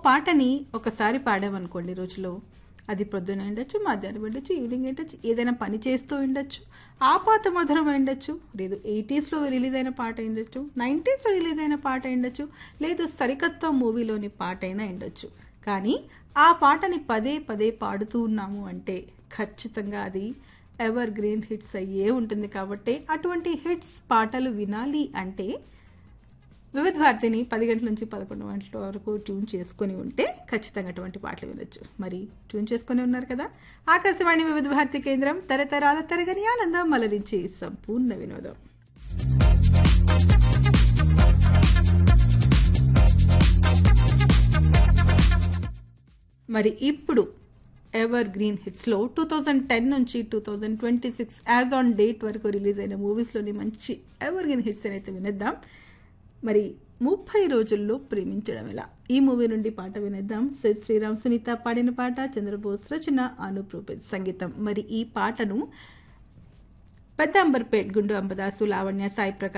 పాటని ఒకసారి పాడామనుకోండి రోజులో అది పొద్దున ఉండొచ్చు మధ్యాహ్నం ఉండొచ్చు ఈవినింగ్ ఉండొచ్చు ఏదైనా పని చేస్తూ ఉండొచ్చు ఆ పాత మధురం ఉండొచ్చు లేదు ఎయిటీస్లో రిలీజ్ అయిన పాట ఉండొచ్చు నైంటీస్లో రిలీజ్ అయిన పాట ఉండొచ్చు లేదు సరికొత్త మూవీలోని పాట అయినా ఉండొచ్చు కానీ ఆ పాటని పదే పదే పాడుతూ ఉన్నాము అంటే ఖచ్చితంగా అది ఎవర్ గ్రీన్ హిట్స్ అయ్యే ఉంటుంది కాబట్టి అటువంటి హిట్స్ పాటలు వినాలి అంటే వివిధ భారతిని పది గంటల నుంచి పదకొండు గంటల వరకు ట్యూన్ చేసుకొని ఉంటే ఖచ్చితంగా అటువంటి పాటలు వినొచ్చు మరి ట్యూన్ చేసుకొని ఉన్నారు కదా ఆకాశవాణి వివిధ భారతి కేంద్రం తరతరాల తరగని ఆనందం మలరించి సంపూర్ణ వినోదం మరి ఇప్పుడు ఎవర్ గ్రీన్ హిట్స్లో టూ థౌజండ్ టెన్ నుంచి two thousand twenty six as on date వరకు రిలీజ్ అయిన మూవీస్లోని మంచి ఎవర్ గ్రీన్ హిట్స్ అయితే వినేద్దాం మరి ముప్పై రోజుల్లో ప్రేమించడం ఎలా ఈ మూవీ నుండి పాట వినేద్దాం సెట్ శ్రీరామ్ సునీత పాడిన పాట చంద్రబోస్ రచన అనూప్ రూపేష్ సంగీతం మరి ఈ పాటను పెద్ద అంబర్పేట్ గుండు అంబదాసు లావణ్య సాయి ప్రకాష్